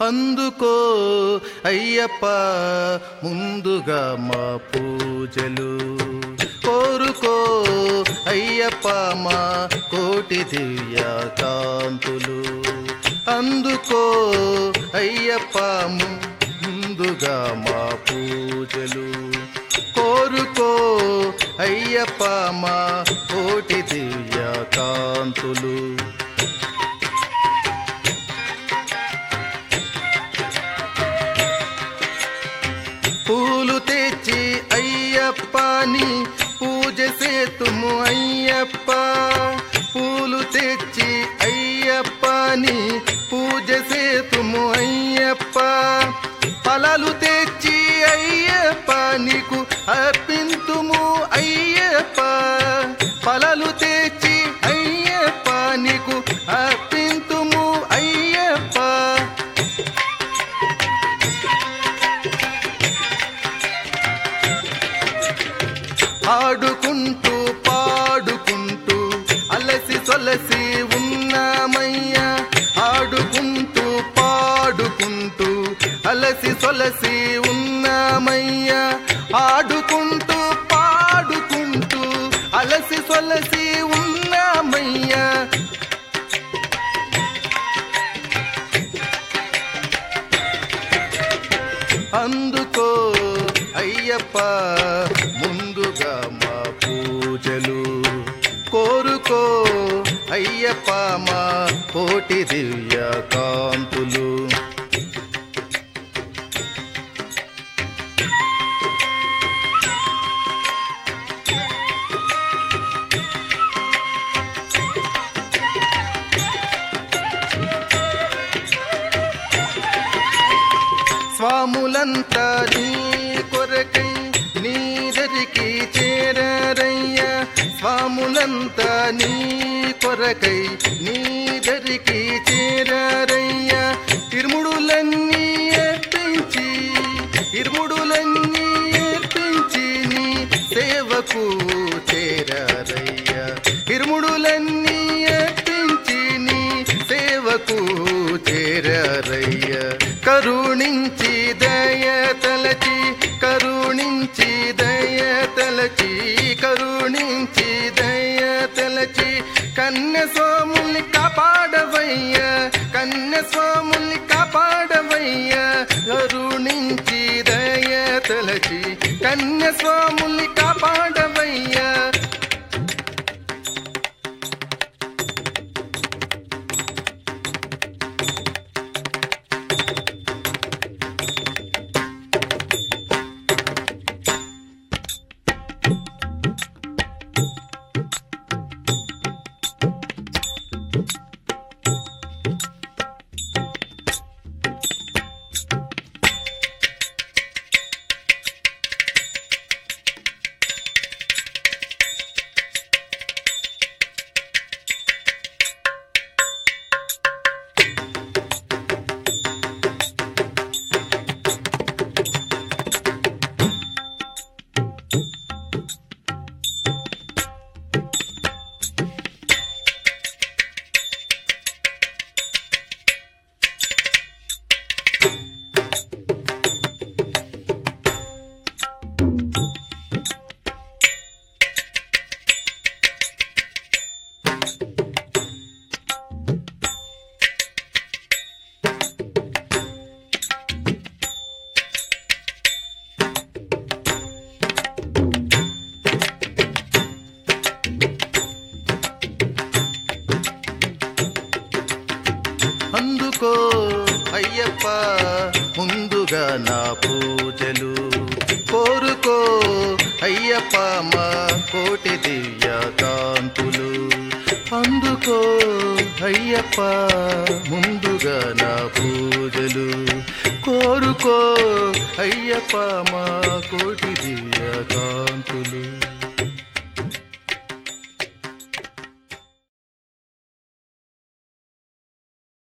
అందుకో అయ్యప్ప ముందుగా మా పూజలు కోరుకో అయ్యప్ప మా కోటి దివ్య కాంతులు అందుకో అయ్యప్ప ముందుగా మా పూజలు కోరుకో అయ్యప్ప మా కోటి దివ్య కాంతులు పూలు తెచ్చి అయ్యప్పని పూజ సేతుము అయ్యప్ప పూలు తెచ్చి అయ్యప్పని పూజ సేతుము అయ్యప్ప ఫలాలు తెచ్చి అయ్యప్ప నీకు అర్పింతుము అయ్యప్ప ఫలాలు తెచ్చి అయ్యప్ప నీకు అర్పింతుము అయ్యప్ప ఆడుకుంటూ పాడుకుంటూ అలసి సొలసి ఉన్నామయ్యా ఆడుకుంటూ పాడుకుంటూ అలసి సొలసి ఉన్నామయ్యా ఆడుకుంటూ పాడుకుంటూ అలసి సొలసి ఉన్నామయ్యా అందుకో అయ్యప్ప ముందుగా మా పూజలు కోరుకో అయ్యప్ప మా కోటి దివ్య కాంతులు స్వాములంతా నీ కొరకై నీ దరికి చేరరయ్యా స్వాములంతా నీ కొరకై నీ దరికి చేరరయ్యా ఇరుముడులన్నీ ఏర్పించి ఇరుముడులన్నీ ఏర్పించి నీ సేవకు చేరరయ్యా ఇరుముడులన్నీ ఏర్పించి నీ సేవకు చేరరయ్య కరుణించి దయ తలచి కరుణించి దయ తలచి కరుణించి దయ తలచి కన్య స్వాముల్ని కాపాడవయ్య కన్య స్వాముల్ని కాపాడవయ్య కరుణించి దయ తలచి కన్య స్వాముల్ని కాపాడవయ్యా అందుకో అయ్యప్ప ముందుగా నా పూజలు కోరుకో అయ్యప్ప మా కోటి దివ్య కాంతులు అందుకో అయ్యప్ప ముందుగా నా పూజలు కోరుకో అయ్యప్ప మా కోటి దివ్య కాంతులు